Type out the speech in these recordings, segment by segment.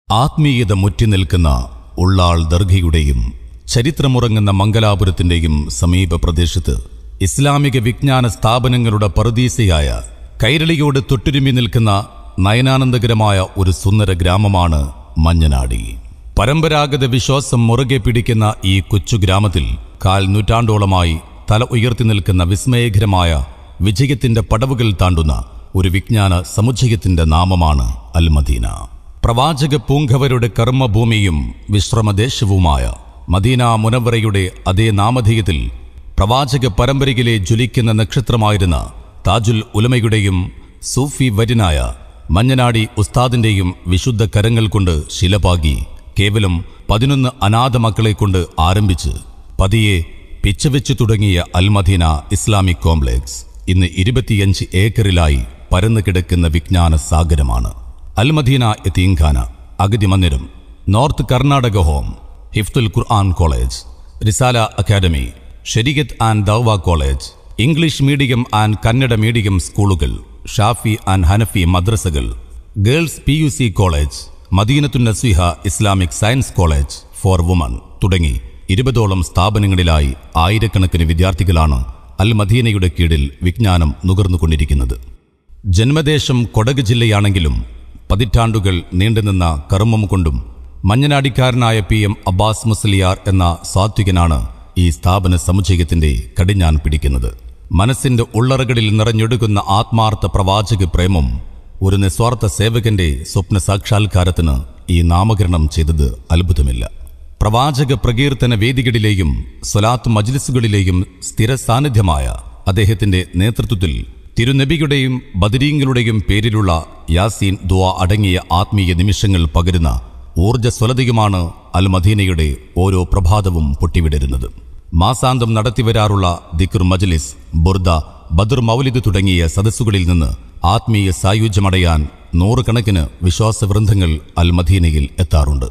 ആത്മീയത മുറ്റിനിൽക്കുന്ന ഉള്ളാൾ ദർഗയുടെയും ചരിത്രമുറങ്ങുന്ന മംഗലാപുരത്തിന്റെയും സമീപ പ്രദേശത്ത് ഇസ്ലാമിക വിജ്ഞാന സ്ഥാപനങ്ങളുടെ പറുദീസയായ കൈരളിയോട് തൊട്ടുരുമി നിൽക്കുന്ന നയനാനന്ദകരമായ ഒരു സുന്ദര ഗ്രാമമാണ് മഞ്ഞനാടി പരമ്പരാഗത വിശ്വാസം മുറുകെ പിടിക്കുന്ന ഈ കൊച്ചു ഗ്രാമത്തിൽ കാൽ നൂറ്റാണ്ടോളമായി തല ഉയർത്തി നിൽക്കുന്ന വിസ്മയകരമായ വിജയത്തിന്റെ പടവുകൾ താണ്ടുന്ന ഒരു വിജ്ഞാന സമുച്ചയത്തിന്റെ നാമമാണ് അൽമദീന പ്രവാചക പൂങ്കവരുടെ കർമ്മഭൂമിയും വിശ്രമദേശവുമായ മദീന മുനവറയുടെ അതേ നാമധേയത്തിൽ പ്രവാചക പരമ്പരയിലെ ജ്വലിക്കുന്ന നക്ഷത്രമായിരുന്ന താജുൽ ഉലമയുടെയും സൂഫി വര്യനായ മഞ്ഞനാടി ഉസ്താദിന്റെയും വിശുദ്ധ കരങ്ങൾ കൊണ്ട് ശിലപാകി കേവലം പതിനൊന്ന് അനാഥ മക്കളെ കൊണ്ട് ആരംഭിച്ച് പതിയെ പിച്ചവെച്ചു തുടങ്ങിയ അൽമദീന ഇസ്ലാമിക് കോംപ്ലക്സ് ഇന്ന് ഇരുപത്തിയഞ്ച് ഏക്കറിലായി പരന്നു കിടക്കുന്ന വിജ്ഞാന സാഗരമാണ് അൽമദീന എത്തീംഖാന അഗതി മന്ദിരം North Karnataka home Hifzul Quran college Risala academy Shariat and Dawa college English medium and Kannada medium സ്കൂളുകൾ ഷാഫി ആൻഡ് ഹനഫി മദ്രസകൾ girls P U C college Madinathu Nasiha Islamic science college for women തുടങ്ങി ഇരുപതോളം സ്ഥാപനങ്ങളിലായി ആയിരക്കണക്കിന് വിദ്യാർത്ഥികളാണ് അൽ മദീനയുടെ കീഴിൽ വിജ്ഞാനം നുകർന്നുകൊണ്ടിരിക്കുന്നത് ജന്മദേശം കൊടക് ജില്ലയാണെങ്കിലും പതിറ്റാണ്ടുകൾ നീണ്ടുനിന്ന കർമ്മം കൊണ്ടും മഞ്ഞനാടിക്കാരനായ പി എം അബ്ബാസ് മുസ്ലിയാർ എന്ന സാത്വികനാണ് ഈ സ്ഥാപന സമുച്ചയത്തിന്റെ കടിഞ്ഞാൻ പിടിക്കുന്നത് മനസ്സിന്റെ ഉള്ളറകളിൽ നിറഞ്ഞൊഴുകുന്ന ആത്മാർത്ഥ പ്രവാചക പ്രേമം ഒരു നിസ്വാർത്ഥ സേവകന്റെ സ്വപ്ന സാക്ഷാത്കാരത്തിന് ഈ നാമകരണം ചെയ്തത് അത്ഭുതമില്ല പ്രവാചക പ്രകീർത്തന വേദികളിലെയും സ്വലാത്ത് മജ്ലിസുകളിലെയും സ്ഥിര സാന്നിധ്യമായ അദ്ദേഹത്തിന്റെ നേതൃത്വത്തിൽ തിരുനബിയുടെയും ബദരീങ്ങളുടെയും പേരിലുള്ള യാസീൻ ദുആ അടങ്ങിയ ആത്മീയ നിമിഷങ്ങൾ പകരുന്ന ഊർജ്ജസ്വലതയുമാണ് അൽ മദീനയുടെ ഓരോ പ്രഭാതവും പൊട്ടിവിടരുന്നത് മാസാന്തം നടത്തിവരാറുള്ള ദിക്ർ മജ്ലിസ് ബുർദ ബദർ മൗലിദ് തുടങ്ങിയ സദസ്സുകളിൽ നിന്ന് ആത്മീയ സായുജ്യമടയാൻ നൂറുകണക്കിന് വിശ്വാസവൃന്ദങ്ങൾ അൽ മദീനയിൽ എത്താറുണ്ട്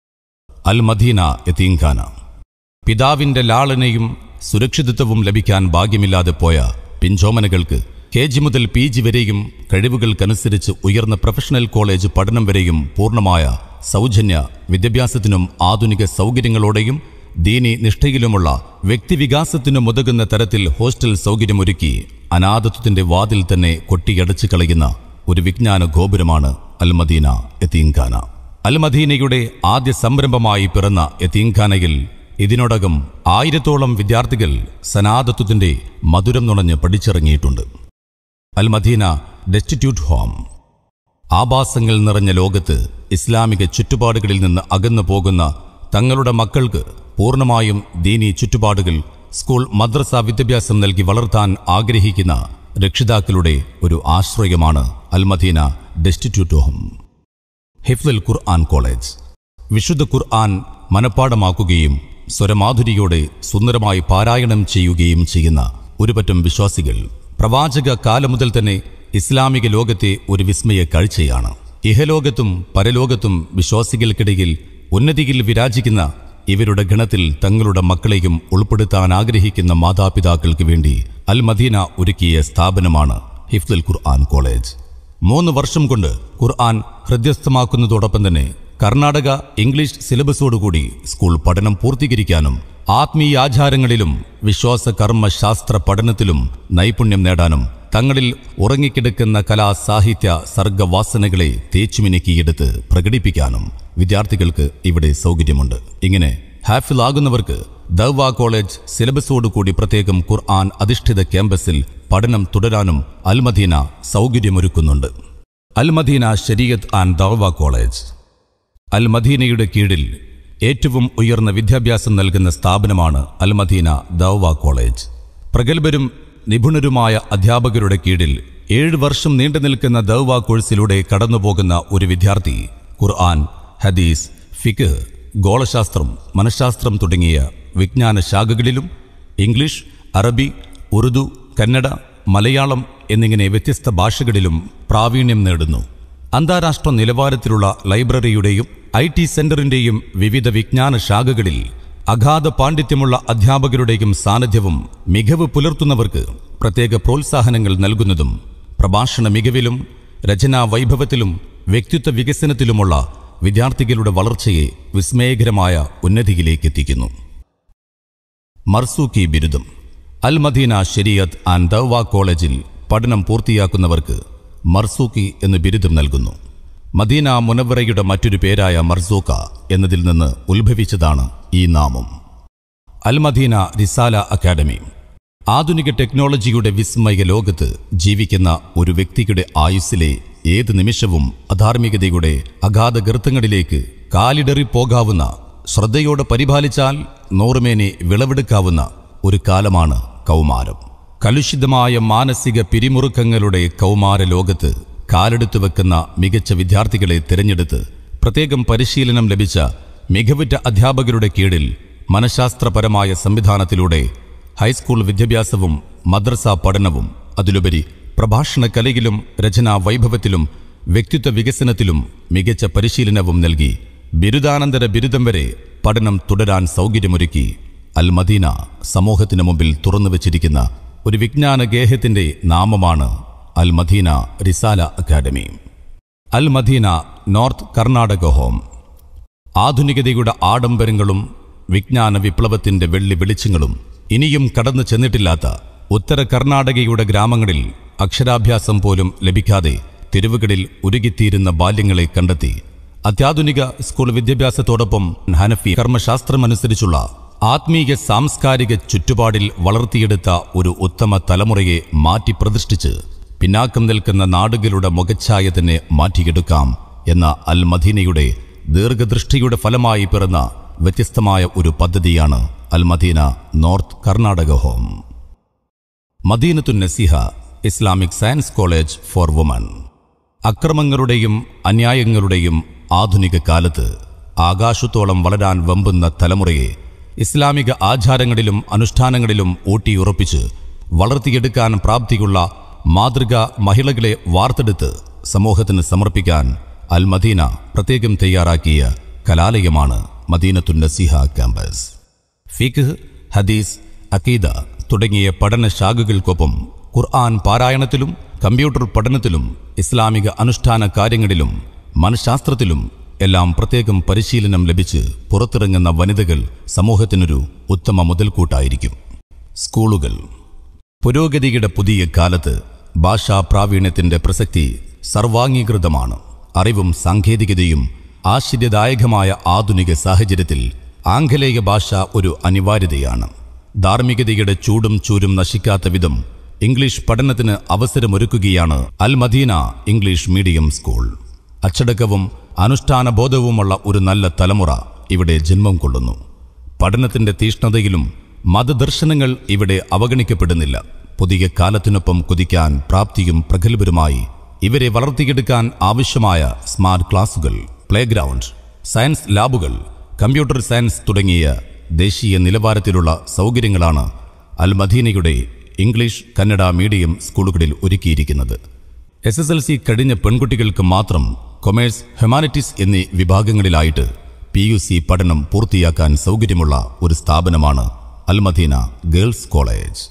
അൽ മദീന എത്തീംഖാന പിതാവിന്റെ ലാളനയും സുരക്ഷിതത്വവും ലഭിക്കാൻ ഭാഗ്യമില്ലാതെ പോയ പിഞ്ചോമനകൾക്ക് കെ ജി മുതൽ പി ജി വരെയും കഴിവുകൾക്കനുസരിച്ച് ഉയർന്ന പ്രൊഫഷണൽ കോളേജ് പഠനം വരെയും പൂർണ്ണമായ സൗജന്യ വിദ്യാഭ്യാസത്തിനും ആധുനിക സൗകര്യങ്ങളോടെയും ദീനി നിഷ്ഠയിലുമുള്ള വ്യക്തിവികാസത്തിനും ഉതകുന്ന തരത്തിൽ ഹോസ്റ്റൽ സൗകര്യമൊരുക്കി അനാഥത്വത്തിന്റെ വാതിൽ തന്നെ കൊട്ടിയടച്ചു കളയുന്ന ഒരു വിജ്ഞാന ഗോപുരമാണ് അൽമദീന എത്തീംഖാന അൽമദീനയുടെ ആദ്യ സംരംഭമായി പിറന്ന എത്തീംഖാനയിൽ ഇതിനോടകം ആയിരത്തോളം വിദ്യാർത്ഥികൾ സനാതത്വത്തിന്റെ മധുരം നുണഞ്ഞ് പഠിച്ചിറങ്ങിയിട്ടുണ്ട് അൽമദീന ഡെസ്റ്റിറ്റ്യൂട്ട് ഹോം ആഭാസങ്ങൾ നിറഞ്ഞ ലോകത്ത് ഇസ്ലാമിക ചുറ്റുപാടുകളിൽ നിന്ന് അകന്നു പോകുന്ന തങ്ങളുടെ മക്കൾക്ക് പൂർണ്ണമായും ദീനി ചുറ്റുപാടുകൾ സ്കൂൾ മദ്രസ വിദ്യാഭ്യാസം നൽകി വളർത്താൻ ആഗ്രഹിക്കുന്ന രക്ഷിതാക്കളുടെ ഒരു ആശ്രയമാണ് Almadina destitute home Hifzul Quran college വിശുദ്ധ ഖുർആൻ മനഃപ്പാടമാക്കുകയും സ്വരമാധുരിയോടെ സുന്ദരമായി പാരായണം ചെയ്യുകയും ചെയ്യുന്ന ഒരുപറ്റം വിശ്വാസികൾ പ്രവാചക കാലം മുതൽ തന്നെ ഇസ്ലാമിക ലോകത്തെ ഒരു വിസ്മയ കാഴ്ചയാണ് ഇഹലോകത്തും പരലോകത്തും വിശ്വാസികൾക്കിടയിൽ ഉന്നതിയിൽ വിരാജിക്കുന്ന ഇവരുടെ ഗണത്തിൽ തങ്ങളുടെ മക്കളെയും ഉൾപ്പെടുത്താൻ ആഗ്രഹിക്കുന്ന മാതാപിതാക്കൾക്ക് വേണ്ടി അൽ മദീന ഒരുക്കിയ സ്ഥാപനമാണ് ഹിഫ്ദുൽ ഖുർആൻ കോളേജ് മൂന്ന് വർഷം കൊണ്ട് ഖുർആൻ ഹൃദ്യസ്ഥമാക്കുന്നതോടൊപ്പം തന്നെ കർണാടക ഇംഗ്ലീഷ് സിലബസോടുകൂടി സ്കൂൾ പഠനം പൂർത്തീകരിക്കാനും ആത്മീയാചാരങ്ങളിലും വിശ്വാസ കർമ്മ ശാസ്ത്ര പഠനത്തിലും നൈപുണ്യം നേടാനും തങ്ങളിൽ ഉറങ്ങിക്കിടക്കുന്ന കലാ സാഹിത്യ സർഗവാസനകളെ തേച്ചുമിനുക്കിയെടുത്ത് പ്രകടിപ്പിക്കാനും വിദ്യാർത്ഥികൾക്ക് ഇവിടെ സൗകര്യമുണ്ട് ഇങ്ങനെ ഹാഫിലാകുന്നവർക്ക് ദവ കോളേജ് സിലബസോടുകൂടി പ്രത്യേകം ഖുർആൻ അധിഷ്ഠിത ക്യാമ്പസിൽ പഠനം തുടരാനും അൽമദീന സൗകര്യമൊരുക്കുന്നുണ്ട് അൽമദീന ശരീയത്ത് ആൻഡ് ദവ കോളേജ് അൽമദീനയുടെ കീഴിൽ ഏറ്റവും ഉയർന്ന വിദ്യാഭ്യാസം നൽകുന്ന സ്ഥാപനമാണ് അൽമദീന ദവ കോളേജ് പ്രഗത്ഭരും നിപുണരുമായ അധ്യാപകരുടെ കീഴിൽ ഏഴ് വർഷം നീണ്ടു നിൽക്കുന്ന ദവ കോഴ്സിലൂടെ കടന്നുപോകുന്ന ഒരു വിദ്യാർത്ഥി ഖുർആൻ ഹദീസ് ഫിഖ് ഗോളശാസ്ത്രം മനഃശാസ്ത്രം തുടങ്ങിയ വിജ്ഞാന ശാഖകളിലും ഇംഗ്ലീഷ് അറബി ഉറുദു കന്നഡ മലയാളം എന്നിങ്ങനെ വ്യത്യസ്ത ഭാഷകളിലും പ്രാവീണ്യം നേടുന്നു അന്താരാഷ്ട്ര നിലവാരത്തിലുള്ള ലൈബ്രറിയുടെയും ഐ ടി സെന്ററിന്റെയും വിവിധ വിജ്ഞാന ശാഖകളിൽ അഗാധ പാണ്ഡിത്യമുള്ള അധ്യാപകരുടെയും സാന്നിധ്യവും മികവ് പുലർത്തുന്നവർക്ക് പ്രത്യേക പ്രോത്സാഹനങ്ങൾ നൽകുന്നതും പ്രഭാഷണ മികവിലും രചനാ വൈഭവത്തിലും വ്യക്തിത്വ വികസനത്തിലുമുള്ള വിദ്യാർത്ഥികളുടെ വളർച്ചയെ വിസ്മയകരമായ ഉന്നതിയിലേക്ക് എത്തിക്കുന്നു മർസൂക്കി ബിരുദം അൽ മദീന ഷെരിയത്ത് ആൻഡ് ദവ കോളേജിൽ പഠനം പൂർത്തിയാക്കുന്നവർക്ക് മർസൂക്കി എന്ന് ബിരുദം നൽകുന്നു മദീന മുനവറയുടെ മറ്റൊരു പേരായ മർസൂക്ക എന്നതിൽ നിന്ന് ഉത്ഭവിച്ചതാണ് ഈ നാമം അൽ മദീന റിസാല അക്കാദമി ആധുനിക ടെക്നോളജിയുടെ വിസ്മയ ലോകത്ത് ജീവിക്കുന്ന ഒരു വ്യക്തിയുടെ ആയുസ്സിലെ ഏത് നിമിഷവും അധാർമികതയുടെ അഗാധ ഗർത്തങ്ങളിലേക്ക് കാലിടറി പോകാവുന്ന ശ്രദ്ധയോടെ പരിപാലിച്ചാൽ നൂറുമേനെ വിളവെടുക്കാവുന്ന ഒരു കാലമാണ് കൗമാരം കലുഷിതമായ മാനസിക പിരിമുറുക്കങ്ങളുടെ കൗമാര ലോകത്ത് കാലെടുത്തു വെക്കുന്ന മികച്ച വിദ്യാർത്ഥികളെ തിരഞ്ഞെടുത്ത് പ്രത്യേകം പരിശീലനം ലഭിച്ച മികവുറ്റ അധ്യാപകരുടെ കീഴിൽ മനഃശാസ്ത്രപരമായ സംവിധാനത്തിലൂടെ ഹൈസ്കൂൾ വിദ്യാഭ്യാസവും മദ്രസ പഠനവും അതിലുപരി പ്രഭാഷണ കലയിലും രചനാ വൈഭവത്തിലും വ്യക്തിത്വ വികസനത്തിലും മികച്ച പരിശീലനവും നൽകി ബിരുദാനന്തര ബിരുദം വരെ പഠനം തുടരാൻ സൗകര്യമൊരുക്കി അൽ മദീന സമൂഹത്തിന് മുമ്പിൽ തുറന്നു വച്ചിരിക്കുന്ന ഒരു വിജ്ഞാന ഗേഹത്തിന്റെ നാമമാണ് Al Madina Risala academy Al Madina North Karnataka home ആധുനികതയുടെ ആഡംബരങ്ങളും വിജ്ഞാന വിപ്ലവത്തിന്റെ വെള്ളി വെളിച്ചങ്ങളും ഇനിയും കടന്നു ചെന്നിട്ടില്ലാത്ത ഉത്തര കർണാടകയുടെ ഗ്രാമങ്ങളിൽ അക്ഷരാഭ്യാസം പോലും ലഭിക്കാതെ തെരുവുകളിൽ ഉരുകിത്തീരുന്ന ബാല്യങ്ങളെ കണ്ടെത്തി അത്യാധുനിക സ്കൂൾ വിദ്യാഭ്യാസത്തോടൊപ്പം ഹനഫി കർമ്മശാസ്ത്രമനുസരിച്ചുള്ള ആത്മീയ സാംസ്കാരിക ചുറ്റുപാടിൽ വളർത്തിയെടുത്ത ഒരു ഉത്തമ തലമുറയെ മാറ്റി പ്രതിഷ്ഠിച്ച് പിന്നാക്കം നിൽക്കുന്ന നാടുകളുടെ മുഖച്ഛായ തന്നെ മാറ്റിയെടുക്കാം എന്ന അൽ മദീനയുടെ ദീർഘദൃഷ്ടിയുടെ ഫലമായി പിറന്ന വ്യത്യസ്തമായ ഒരു പദ്ധതിയാണ് Al Madina North Karnataka home Madinathu Nasiha Islamic science college for women അക്രമങ്ങളുടെയും അന്യായങ്ങളുടെയും ആധുനിക കാലത്ത് ആകാശത്തോളം വളരാൻ വമ്പുന്ന തലമുറയെ ഇസ്ലാമിക ആചാരങ്ങളിലും അനുഷ്ഠാനങ്ങളിലും ഊട്ടിയുറപ്പിച്ച് വളർത്തിയെടുക്കാൻ പ്രാപ്തിയുള്ള മാതൃക മഹിളകളെ വാർത്തെടുത്ത് സമൂഹത്തിന് സമർപ്പിക്കാൻ അൽ മദീന പ്രത്യേകം തയ്യാറാക്കിയ കലാലയമാണ് മദീനത്തു നസിഹ ക്യാമ്പസ് ഫിഖ് ഹദീസ് അക്കീദ തുടങ്ങിയ പഠന ശാഖകൾക്കൊപ്പം ഖുർആൻ പാരായണത്തിലും കമ്പ്യൂട്ടർ പഠനത്തിലും ഇസ്ലാമിക അനുഷ്ഠാന കാര്യങ്ങളിലും മനഃശാസ്ത്രത്തിലും എല്ലാം പ്രത്യേകം പരിശീലനം ലഭിച്ച് പുറത്തിറങ്ങുന്ന വനിതകൾ സമൂഹത്തിനൊരു ഉത്തമ മുതൽക്കൂട്ടായിരിക്കും സ്കൂളുകൾ പുരോഗതിയുടെ പുതിയ കാലത്ത് ഭാഷാ പ്രാവീണ്യത്തിന്റെ പ്രസക്തി സർവാംഗീകൃതമാണ് അറിവും സാങ്കേതികതയും ആശ്ചര്യദായകമായ ആധുനിക സാഹചര്യത്തിൽ ആംഗലേയ ഭാഷ ഒരു അനിവാര്യതയാണ് ധാർമ്മികതയുടെ ചൂടും ചൂരും നശിക്കാത്ത വിധം ഇംഗ്ലീഷ് പഠനത്തിന് അവസരമൊരുക്കുകയാണ് Al Madina English medium school അച്ചടക്കവും അനുഷ്ഠാന ബോധവുമുള്ള ഒരു നല്ല തലമുറ ഇവിടെ ജന്മം കൊള്ളുന്നു പഠനത്തിന്റെ തീഷ്ണതയിലും മതദർശനങ്ങൾ ഇവിടെ അവഗണിക്കപ്പെടുന്നില്ല പുതിയ കാലത്തിനൊപ്പം കുതിക്കാൻ പ്രാപ്തിയും പ്രഗത്ഭരുമായി ഇവരെ വളർത്തിയെടുക്കാൻ ആവശ്യമായ സ്മാർട്ട് ക്ലാസുകൾ പ്ലേഗ്രൗണ്ട് സയൻസ് ലാബുകൾ കമ്പ്യൂട്ടർ സയൻസ് തുടങ്ങിയ ദേശീയ നിലവാരത്തിലുള്ള സൗകര്യങ്ങളാണ് അൽ മദീനയുടെ ഇംഗ്ലീഷ് കന്നഡ മീഡിയം സ്കൂളുകളിൽ ഒരുക്കിയിരിക്കുന്നത് എസ് എസ് എൽ സി കഴിഞ്ഞ പെൺകുട്ടികൾക്ക് മാത്രം കൊമേഴ്സ് ഹ്യൂമാനിറ്റീസ് എന്നീ വിഭാഗങ്ങളിലായിട്ട് പി യു സി പഠനം പൂർത്തിയാക്കാൻ സൗകര്യമുള്ള ഒരു സ്ഥാപനമാണ് അൽമദീന ഗേൾസ് കോളേജ്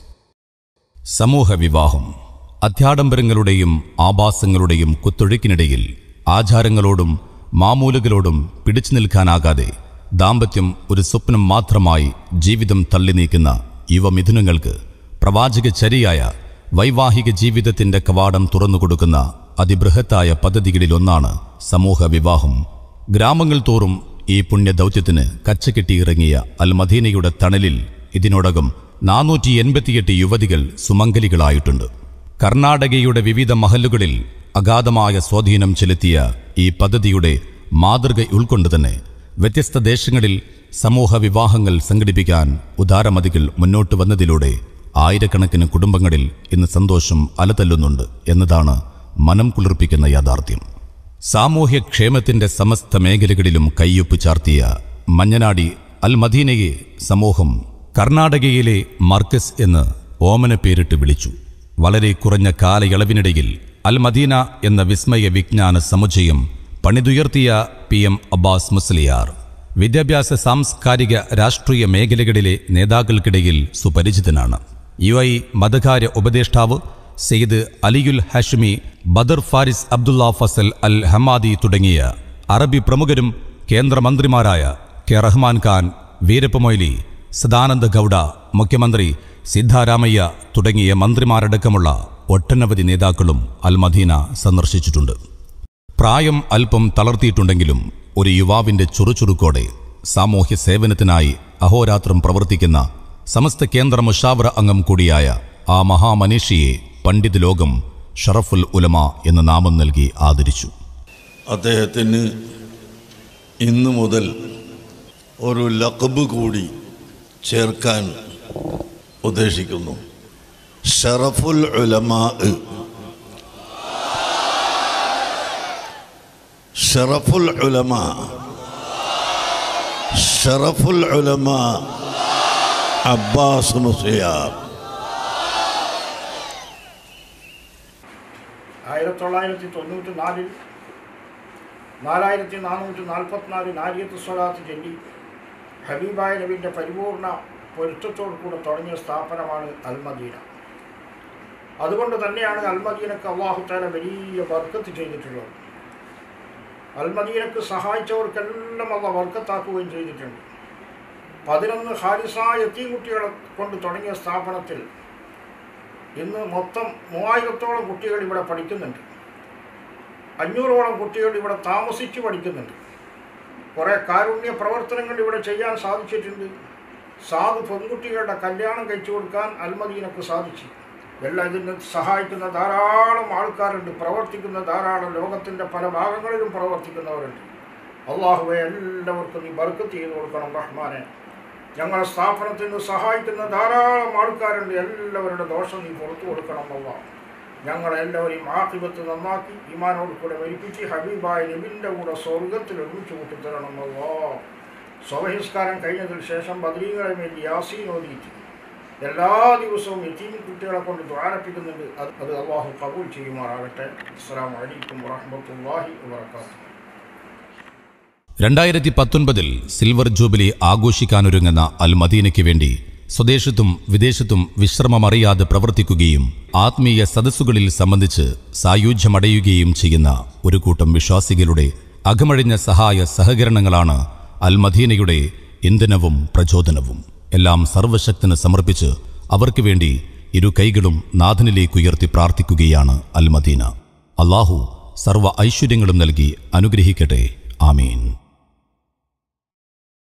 സമൂഹ വിവാഹം അത്യാഡംബരങ്ങളുടെയും ആഭാസങ്ങളുടെയും കുത്തൊഴുക്കിനിടയിൽ ആചാരങ്ങളോടും മാമൂലുകളോടും പിടിച്ചു നിൽക്കാനാകാതെ ദാമ്പത്യം ഒരു സ്വപ്നം മാത്രമായി ജീവിതം തള്ളി നീക്കുന്ന യുവമിഥുനങ്ങൾക്ക് പ്രവാചക ചരിയായ വൈവാഹിക ജീവിതത്തിന്റെ കവാടം തുറന്നുകൊടുക്കുന്ന അതിബൃഹത്തായ പദ്ധതികളിലൊന്നാണ് സമൂഹ വിവാഹം ഗ്രാമങ്ങൾ തോറും ഈ പുണ്യദൗത്യത്തിന് കച്ചകെട്ടിയിറങ്ങിയ അൽ മദീനയുടെ തണലിൽ ഇതിനോടകം നാനൂറ്റി എൺപത്തിയെട്ട് യുവതികൾ സുമംഗലികളായിട്ടുണ്ട് കർണാടകയുടെ വിവിധ മഹലുകളിൽ അഗാധമായ സ്വാധീനം ചെലുത്തിയ ഈ പദ്ധതിയുടെ മാതൃക ഉൾക്കൊണ്ട് തന്നെ വ്യത്യസ്ത ദേശങ്ങളിൽ സമൂഹ വിവാഹങ്ങൾ സംഘടിപ്പിക്കാൻ ഉദാരമതികൾ മുന്നോട്ട് വന്നതിലൂടെ ആയിരക്കണക്കിന് കുടുംബങ്ങളിൽ ഇന്ന് സന്തോഷം അലതല്ലുന്നുണ്ട് എന്നതാണ് മനം കുളിർപ്പിക്കുന്ന യാഥാർത്ഥ്യം സാമൂഹ്യക്ഷേമത്തിന്റെ സമസ്ത മേഖലകളിലും കയ്യൊപ്പ് ചാർത്തിയ മഞ്ഞനാടി അൽ മദീനയെ സമൂഹം കർണാടകയിലെ മർക്കസ് എന്ന് ഓമന പേരിട്ട് വിളിച്ചു വളരെ കുറഞ്ഞ കാലയളവിനിടയിൽ അൽ മദീന എന്ന വിസ്മയ വിജ്ഞാന സമുച്ചയം പണിതുയർത്തിയ പി എം അബ്ബാസ് മുസ്ലിയാർ വിദ്യാഭ്യാസ സാംസ്കാരിക രാഷ്ട്രീയ മേഖലകളിലെ നേതാക്കൾക്കിടയിൽ സുപരിചിതനാണ് യു ഐ മതകാര്യ ഉപദേഷ്ടാവ് സെയ്ദ് അലിയുൽ ഹാഷ്മി ബദർ ഫാരിസ് അബ്ദുള്ള ഫസൽ അൽ ഹമാദി തുടങ്ങിയ അറബി പ്രമുഖരും കേന്ദ്രമന്ത്രിമാരായ കെ റഹ്മാൻ ഖാൻ വീരപ്പ മൊയ്ലി സദാനന്ദ ഗൗഡ മുഖ്യമന്ത്രി സിദ്ധാരാമയ്യ തുടങ്ങിയ മന്ത്രിമാരടക്കമുള്ള ഒട്ടനവധി നേതാക്കളും അൽമദീന സന്ദർശിച്ചിട്ടുണ്ട് പ്രായം അല്പം തളർത്തിയിട്ടുണ്ടെങ്കിലും ഒരു യുവാവിന്റെ ചുറുചുറുക്കോടെ സാമൂഹ്യ സേവനത്തിനായി അഹോരാത്രം പ്രവർത്തിക്കുന്ന സമസ്ത കേന്ദ്ര മുഷാവറ അംഗം കൂടിയായ ആ മഹാമനീഷിയെ പണ്ഡിത് ലോകം ഷറഫുൽ ഉലമ എന്ന നാമം നൽകി ആദരിച്ചു അദ്ദേഹത്തിന് ഇന്നു മുതൽ ഒരു ലഖബ് കൂടി ചേർക്കാൻ ഉദ്ദേശിക്കുന്നു ഷറഫുൽ ഉലമാ ഷറഫുൽ ഉലമ ഷറഫുൽ ഉലമ അബ്ബാസ് മുസ്ലിയാർ ആയിരത്തി തൊള്ളായിരത്തി തൊണ്ണൂറ്റി നാലിൽ നാലായിരത്തി നാനൂറ്റി നാൽപ്പത്തിനാല് നാരിയത്ത് സ്വലാത്ത് ചൊല്ലി ഹബീബായ നബിൻ്റെ പരിപൂർണ പൊരുത്തത്തോടു കൂടെ തുടങ്ങിയ സ്ഥാപനമാണ് അൽമദീന അതുകൊണ്ട് തന്നെയാണ് അൽമദീനക്ക് അള്ളാഹുത്താല വലിയ ബർക്കത്ത് ചെയ്തിട്ടുള്ളത് അൽമദീനക്ക് സഹായിച്ചവർക്കെല്ലാം അള്ള ബർക്കത്താക്കുകയും ചെയ്തിട്ടുണ്ട് പതിനൊന്ന് ഹാരിസായ എത്തി കുട്ടികളെ കൊണ്ട് തുടങ്ങിയ സ്ഥാപനത്തിൽ ഇന്ന് മൊത്തം മൂവായിരത്തോളം കുട്ടികൾ ഇവിടെ പഠിക്കുന്നുണ്ട് അഞ്ഞൂറോളം കുട്ടികൾ ഇവിടെ താമസിച്ച് പഠിക്കുന്നുണ്ട് കുറേ കാരുണ്യ പ്രവർത്തനങ്ങൾ ഇവിടെ ചെയ്യാൻ സാധിച്ചിട്ടുണ്ട് സാധു പെൺകുട്ടികളുടെ കല്യാണം കഴിച്ചു കൊടുക്കാൻ അൽമദീനക്ക് സാധിച്ചു എല്ലാം ഇതിന് സഹായിക്കുന്ന ധാരാളം ആൾക്കാരുണ്ട് പ്രവർത്തിക്കുന്ന ധാരാളം ലോകത്തിൻ്റെ പല ഭാഗങ്ങളിലും പ്രവർത്തിക്കുന്നവരുണ്ട് അള്ളാഹുവെ എല്ലാവർക്കും നീ ബർക്കത്ത് ചെയ്ത് കൊടുക്കണം റഹ്മാനെ ഞങ്ങളെ സ്ഥാപനത്തിൽ നിന്ന് സഹായിക്കുന്ന ധാരാളം ആൾക്കാരുണ്ട് എല്ലാവരുടെ ദോഷം നീ പുറത്തു കൊടുക്കണം അള്ളാഹ് ഞങ്ങളെല്ലാവരെയും ആക്കിബത്ത് നന്നാക്കി ഇമാനോട് കൂടെ മരിപ്പിച്ച് ഹബീബായ നബിൻ്റെ കൂടെ സ്വർഗത്തിൽ ഒരുമിച്ച് കൂട്ടിത്തരണം അല്ലോ സ്വബഹിസ്കാരം കഴിഞ്ഞതിന് ശേഷം ബദ്രീകളെ വേണ്ടി യാസീൻ ഓതിയിട്ട് എല്ലാ ദിവസവും എത്തീം കുട്ടികളെ കൊണ്ട് ദ്വാരപ്പിക്കുന്നുണ്ട് അത് അത് അള്ളാഹു കബൂൽ ചെയ്യുമാറാകട്ടെ അസ്സാം വലൈക്കും വറഹമത്തല്ലാഹി വാത്തു രണ്ടായിരത്തി പത്തൊൻപതിൽ സിൽവർ ജൂബിലി ആഘോഷിക്കാനൊരുങ്ങുന്ന അൽ മദീനയ്ക്ക് വേണ്ടി സ്വദേശത്തും വിദേശത്തും വിശ്രമമറിയാതെ പ്രവർത്തിക്കുകയും ആത്മീയ സദസ്സുകളിൽ സംബന്ധിച്ച് സായുജ്യമടയുകയും ചെയ്യുന്ന ഒരു കൂട്ടം വിശ്വാസികളുടെ അകമഴിഞ്ഞ സഹായ സഹകരണങ്ങളാണ് അൽ മദീനയുടെ ഇന്ധനവും പ്രചോദനവും എല്ലാം സർവശക്തിന് സമർപ്പിച്ച് അവർക്ക് വേണ്ടി ഇരു കൈകളും നാഥനിലേക്കുയർത്തി പ്രാർത്ഥിക്കുകയാണ് അൽ മദീന അള്ളാഹു സർവ്വ ഐശ്വര്യങ്ങളും നൽകി അനുഗ്രഹിക്കട്ടെ ആമീൻ